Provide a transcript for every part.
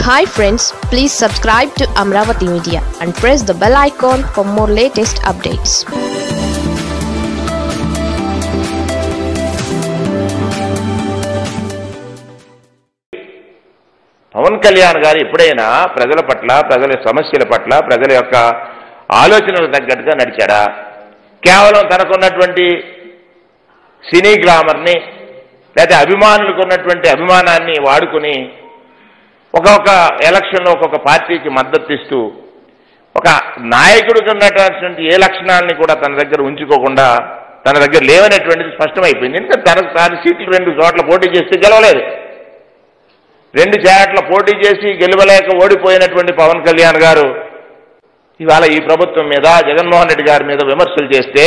hi friends please subscribe to Amaravati media and press the bell icon for more latest updates Pawan Kalyan garu ఎప్పుడైనా ప్రజల పట్ల ప్రజల సమస్యల పట్ల ప్రజల యొక్క ఆలోచనలకు తగ్గట్టుగా నడిచాడా కేవలం తనకున్నటువంటి సినీ గ్లామర్ని లేదా అభిమానులకు ఉన్నటువంటి అభిమానాన్ని వాడుకుని ఒక్కొక్క ఎలక్షన్లో ఒక్కొక్క పార్టీకి మద్దతు ఇస్తూ ఒక నాయకుడికి ఉన్నటువంటి ఏ లక్షణాలని కూడా తన దగ్గర ఉంచుకోకుండా తన దగ్గర లేవనేటువంటిది స్పష్టమైపోయింది ఎందుకంటే తనకు తాను సీట్లు రెండు చోట్ల పోటీ చేస్తే గెలవలేదు రెండు చేట్ల పోటీ చేసి గెలవలేక ఓడిపోయినటువంటి పవన్ కళ్యాణ్ గారు ఇవాళ ఈ ప్రభుత్వం మీద జగన్మోహన్ రెడ్డి గారి మీద విమర్శలు చేస్తే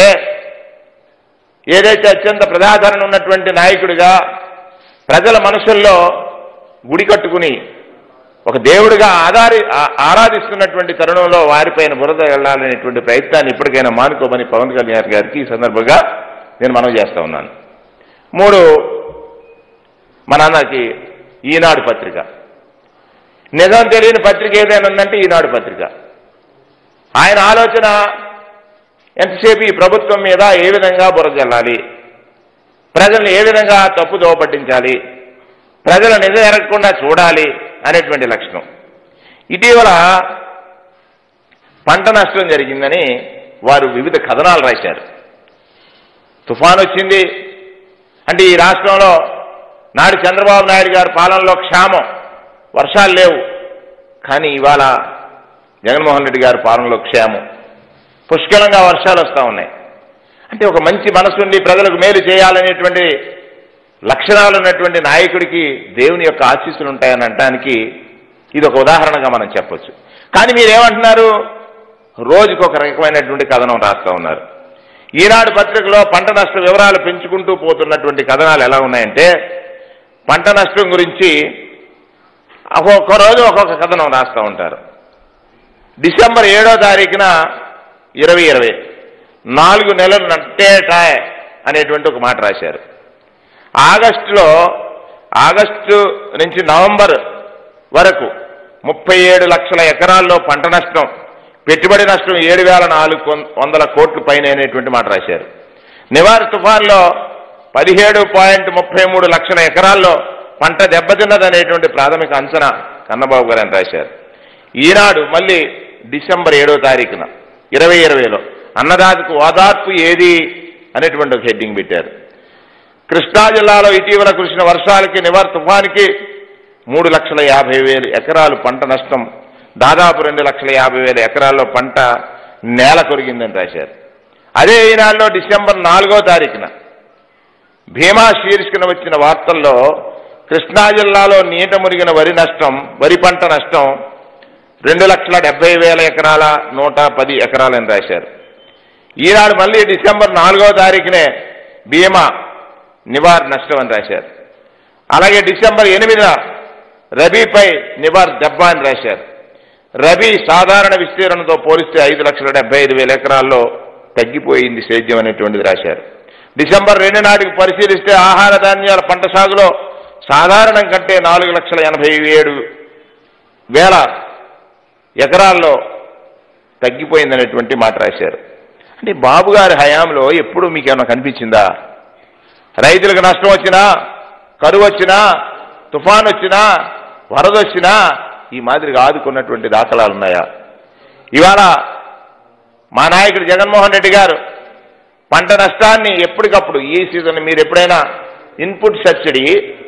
ఏదైతే అత్యంత ప్రజాదరణ ఉన్నటువంటి నాయకుడిగా ప్రజల మనసుల్లో గుడి కట్టుకుని ఒక దేవుడిగా ఆధారి ఆ- ఆరాధిస్తున్నటువంటి తరుణంలో వారిపైన బురద వెళ్ళాలనేటువంటి ప్రయత్నాన్ని ఇప్పటికైనా మానుకోమని పవన్ కళ్యాణ్ గారికి ఈ సందర్భంగా నేను మనవి చేస్తా ఉన్నాను మూడు మనందరికి ఈనాడు పత్రిక నిజం తెలియని పత్రిక ఏదైనా ఉందంటే ఈనాడు పత్రిక ఆయన ఆలోచన ఎంతసేపు ఈ ప్రభుత్వం మీద ఏ విధంగా బురజల్లాలి ప్రజల్ని ఏ విధంగా తప్పుదోవ పట్టించాలి ప్రజల నిజం ఎరగకుండా చూడాలి అనేటువంటి లక్షణం ఇటీవల పంట నష్టం జరిగిందని వారు వివిధ కథనాలు రాశారు తుఫాన్ వచ్చింది అంటే ఈ రాష్ట్రంలో నాడు చంద్రబాబు నాయుడు గారి పాలనలో క్షామం వర్షాలు లేవు కానీ ఇవాళ జగన్మోహన్ రెడ్డి గారి పాలనలో క్షేమం పుష్కలంగా వర్షాలు వస్తూ ఉన్నాయి అంటే ఒక మంచి మనసుండి ప్రజలకు మేలు చేయాలనేటువంటి లక్షణాలు ఉన్నటువంటి నాయకుడికి దేవుని యొక్క ఆశీస్సులు ఉంటాయని అనడానికి ఇది ఒక ఉదాహరణగా మనం చెప్పొచ్చు కానీ మీరేమంటున్నారు రోజుకు ఒక రకమైనటువంటి కథనం రాస్తూ ఉన్నారు ఈనాడు పత్రికలో పంట నష్ట వివరాలు పెంచుకుంటూ పోతున్నటువంటి కథనాలు ఎలా ఉన్నాయంటే పంట నష్టం గురించి ఒక్కొక్క రోజు ఒక్కొక్క కథనం రాస్తూ ఉంటారు డిసెంబర్ ఏడో తారీఖున ఇరవై ఇరవై నాలుగు నెలలు నట్టేటాయ్ అనేటువంటి ఒక మాట రాశారు ఆగస్టులో ఆగస్టు నుంచి నవంబర్ వరకు ముప్పై ఏడు లక్షల ఎకరాల్లో పంట నష్టం పెట్టుబడి నష్టం ఏడు వేల నాలుగు కొన్- వందల కోట్ల పైన అనేటువంటి మాట రాశారు నివార్ తుఫాన్లో పదిహేడు పాయింట్ ముప్పై మూడు లక్షల ఎకరాల్లో పంట దెబ్బతిన్నదనేటువంటి ప్రాథమిక అంచనా కన్నబాబు గారు అని రాశారు ఈనాడు మళ్ళీ డిసెంబర్ ఏడో తారీఖున ఇరవై ఇరవైలో అన్నదాతకు ఓదార్పు ఏది అనేటువంటి ఒక హెడ్డింగ్ పెట్టారు కృష్ణా జిల్లాలో ఇటీవల కురిసిన వర్షాలకి నివర్ తుఫానికి మూడు లక్షల యాభై వేలు ఎకరాలు పంట నష్టం దాదాపు రెండు లక్షల యాభై వేల ఎకరాల్లో పంట నేల కొరిగిందని రాశారు అదే ఈనాడులో డిసెంబర్ నాలుగో తారీఖున భీమా శీర్షికన వచ్చిన వార్తల్లో కృష్ణా జిల్లాలో నీట మురిగిన వరి నష్టం వరి పంట నష్టం రెండు లక్షల డెబ్బై వేల ఎకరాల నూట పది ఎకరాలని రాశారు ఈనాడు మళ్ళీ డిసెంబర్ నాలుగో తారీఖునే భీమా నివార్ నష్టం అని రాశారు అలాగే డిసెంబర్ ఎనిమిదిన రబీపై నివార్ దెబ్బ అని రాశారు రబీ సాధారణ విస్తీర్ణంతో పోలిస్తే ఐదు లక్షల డెబ్బై ఐదు వేల ఎకరాల్లో తగ్గిపోయింది సేద్యం అనేటువంటిది రాశారు డిసెంబర్ రెండు నాటికి పరిశీలిస్తే ఆహార ధాన్యాల పంట సాగులో సాధారణం కంటే నాలుగు లక్షల ఎనభై ఏడు వేల ఎకరాల్లో తగ్గిపోయిందనేటువంటి మాట రాశారు అంటే బాబు గారి హయాంలో ఎప్పుడు మీకు ఏమైనా కనిపించిందా రైతులకు నష్టం వచ్చినా కరువు వచ్చినా తుఫాన్ వచ్చినా వరద వచ్చినా ఈ మాదిరిగా ఆదుకున్నటువంటి దాఖలాలు ఉన్నాయా ఇవాళ మా నాయకుడు జగన్మోహన్ రెడ్డి గారు పంట నష్టాన్ని ఎప్పటికప్పుడు ఈ సీజన్ మీరు ఎప్పుడైనా ఇన్పుట్ సబ్సిడీ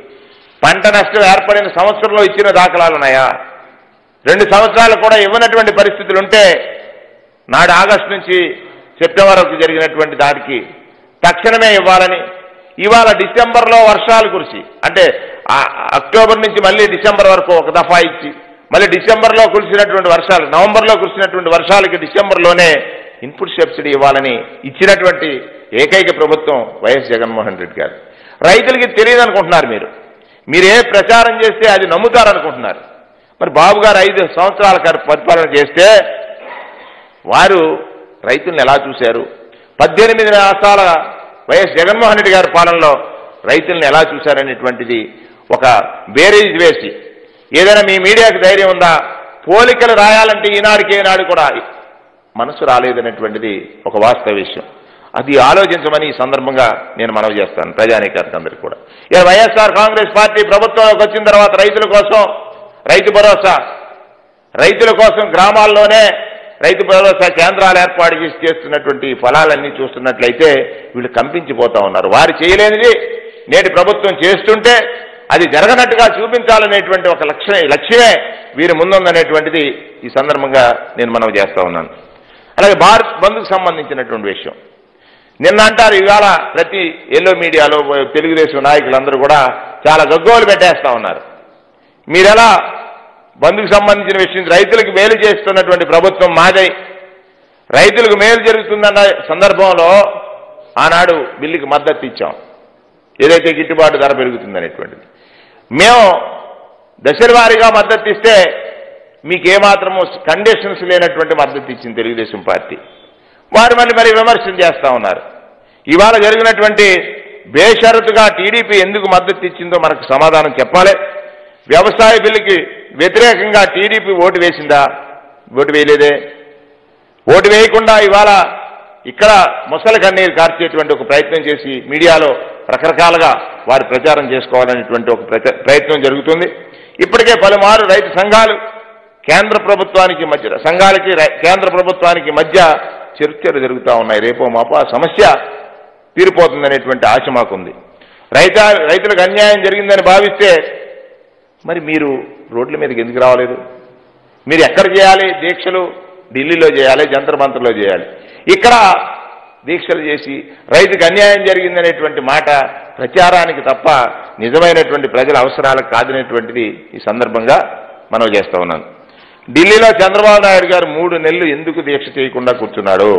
పంట నష్టం ఏర్పడిన సంవత్సరంలో ఇచ్చిన దాఖలాలు ఉన్నాయా రెండు సంవత్సరాలు కూడా ఇవ్వనటువంటి పరిస్థితులు ఉంటే నాడు ఆగస్టు నుంచి సెప్టెంబర్ వరకు జరిగినటువంటి దానికి తక్షణమే ఇవ్వాలని ఇవాళ డిసెంబర్లో వర్షాలు కురిసి అంటే ఆ- అక్టోబర్ నుంచి మళ్ళీ డిసెంబర్ వరకు ఒక దఫా ఇచ్చి మళ్ళీ డిసెంబర్లో కురిసినటువంటి వర్షాలు నవంబర్లో కురిసినటువంటి వర్షాలకి డిసెంబర్లోనే ఇన్పుట్ సబ్సిడీ ఇవ్వాలని ఇచ్చినటువంటి ఏకైక ప్రభుత్వం వైఎస్ జగన్మోహన్ రెడ్డి గారు రైతులకి తెలియదు అనుకుంటున్నారు మీరు మీరు ఏ ప్రచారం చేస్తే అది నమ్ముతారనుకుంటున్నారు మరి బాబు గారు ఐదు సంవత్సరాల కర్- పరిపాలన చేస్తే వారు రైతుల్ని ఎలా చూశారు పద్దెనిమిది మాసాల వైఎస్ జగన్మోహన్ రెడ్డి గారి పాలనలో రైతుల్ని ఎలా చూశారనేటువంటిది ఒక బేరీజ్ వేసి ఏదైనా మీ మీడియాకి ధైర్యం ఉందా పోలికలు రాయాలంటే ఈనాడికి ఏనాడు కూడా మనసు రాలేదనేటువంటిది ఒక వాస్తవ విషయం అది ఆలోచించమని ఈ సందర్భంగా నేను మనవి చేస్తాను ప్రజానీకానికి అందరికీ కూడా ఇక వైఎస్ఆర్ కాంగ్రెస్ పార్టీ ప్రభుత్వంలోకి వచ్చిన తర్వాత రైతుల కోసం రైతు భరోసా రైతుల కోసం గ్రామాల్లోనే రైతు భరోసా కేంద్రాలు ఏర్పాటు చేసి చేస్తున్నటువంటి ఫలాలన్నీ చూస్తున్నట్లయితే వీళ్ళు కంపించిపోతా ఉన్నారు వారు చేయలేనిది నేటి ప్రభుత్వం చేస్తుంటే అది జరగనట్టుగా చూపించాలనేటువంటి ఒక లక్ష్య లక్ష్యమే వీరి ముందుందనేటువంటిది ఈ సందర్భంగా నేను మనవి చేస్తా ఉన్నాను అలాగే భారత్ బంద్కు సంబంధించినటువంటి విషయం నిన్న అంటారు ఇవాళ ప్రతి ఎల్లో మీడియాలో తెలుగుదేశం నాయకులందరూ కూడా చాలా గగ్గోలు పెట్టేస్తా ఉన్నారు మీరెలా బంధుకు సంబంధించిన విషయం రైతులకు మేలు చేస్తున్నటువంటి ప్రభుత్వం మాదై రైతులకు మేలు జరుగుతుందన్న సందర్భంలో ఆనాడు బిల్లుకి మద్దతు ఇచ్చాం ఏదైతే గిట్టుబాటు ధర పెరుగుతుందనేటువంటిది మేము దశల వారీగా మద్దతు ఇస్తే మీకు ఏమాత్రము కండిషన్స్ లేనటువంటి మద్దతు ఇచ్చింది తెలుగుదేశం పార్టీ వారు మళ్ళీ మరి విమర్శలు చేస్తా ఉన్నారు ఇవాళ జరిగినటువంటి బేషరతుగా టీడీపీ ఎందుకు మద్దతు ఇచ్చిందో మనకు సమాధానం చెప్పాలి వ్యవసాయ బిల్లుకి వ్యతిరేకంగా టీడీపీ ఓటు వేసిందా ఓటు వేయలేదే ఓటు వేయకుండా ఇవాళ ఇక్కడ ముసలి కన్నీరు కార్చేటువంటి ఒక ప్రయత్నం చేసి మీడియాలో రకరకాలుగా వారు ప్రచారం చేసుకోవాలనేటువంటి ఒక ప్రచ- ప్రయత్నం జరుగుతుంది ఇప్పటికే పలుమారు రైతు సంఘాలు కేంద్ర ప్రభుత్వానికి మధ్య సంఘాలకి రై- కేంద్ర ప్రభుత్వానికి మధ్య చర్చలు జరుగుతూ ఉన్నాయి రేపో మాపో ఆ సమస్య తీరిపోతుందనేటువంటి ఆశ మాకుంది రైత రైతులకు అన్యాయం జరిగిందని భావిస్తే మరి మీరు రోడ్ల మీదకి ఎందుకు రావలేదు మీరు ఎక్కడ చేయాలి దీక్షలు ఢిల్లీలో చేయాలి జంతర్ మంతర్లో చేయాలి ఇక్కడ దీక్షలు చేసి రైతుకు అన్యాయం జరిగిందనేటువంటి మాట ప్రచారానికి తప్ప నిజమైనటువంటి ప్రజల అవసరాలకు కాదనేటువంటిది ఈ సందర్భంగా మనం చేస్తా ఉన్నాను ఢిల్లీలో చంద్రబాబు నాయుడు గారు మూడు నెలలు ఎందుకు దీక్ష చేయకుండా కూర్చున్నాడు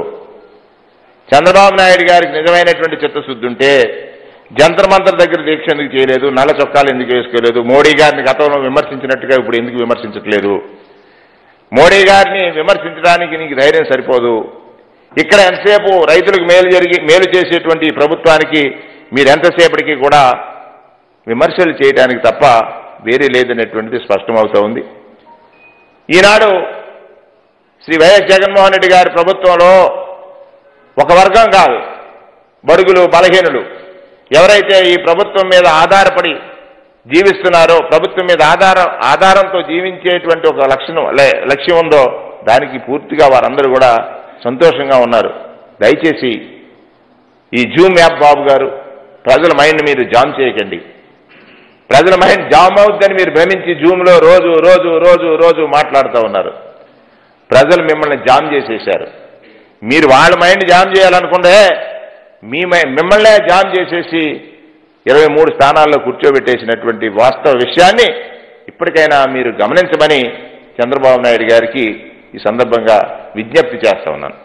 చంద్రబాబు నాయుడు గారికి నిజమైనటువంటి చిత్తశుద్ధి ఉంటే జంతర్ మంతర్ దగ్గర దీక్ష ఎందుకు చేయలేదు నల్ల చొక్కాలు ఎందుకు వేసుకోలేదు మోడీ గారిని గతంలో విమర్శించినట్టుగా ఇప్పుడు ఎందుకు విమర్శించట్లేదు మోడీ గారిని విమర్శించడానికి నీకు ధైర్యం సరిపోదు ఇక్కడ ఎంతసేపు రైతులకు మేలు జరిగి మేలు చేసేటువంటి ఈ ప్రభుత్వానికి మీరు ఎంతసేపటికి కూడా విమర్శలు చేయడానికి తప్ప వేరే లేదనేటువంటిది స్పష్టమవుతా ఉంది ఈనాడు శ్రీ వైఎస్ జగన్మోహన్ రెడ్డి గారి ప్రభుత్వంలో ఒక వర్గం కాదు బడుగులు బలహీనులు ఎవరైతే ఈ ప్రభుత్వం మీద ఆధారపడి జీవిస్తున్నారో ప్రభుత్వం మీద ఆధారం ఆధారంతో జీవించేటువంటి ఒక లక్షణం లే- లక్ష్యం ఉందో దానికి పూర్తిగా వారందరూ కూడా సంతోషంగా ఉన్నారు దయచేసి ఈ జూమ్ యాప్ బాబు గారు ప్రజల మైండ్ మీరు జామ్ చేయకండి ప్రజల మైండ్ జామ్ అవుద్దని మీరు భ్రమించి జూమ్లో రోజు రోజు రోజు రోజు మాట్లాడుతూ ఉన్నారు ప్రజలు మిమ్మల్ని జామ్ చేసేశారు మీరు వాళ్ళ మైండ్ జామ్ చేయాలనుకుంటే మీ మై- మిమ్మల్నే జామ్ చేసేసి ఇరవై మూడు స్థానాల్లో కూర్చోబెట్టేసినటువంటి వాస్తవ విషయాన్ని ఇప్పటికైనా మీరు గమనించమని చంద్రబాబు నాయుడు గారికి ఈ సందర్భంగా విజ్ఞప్తి చేస్తా ఉన్నాను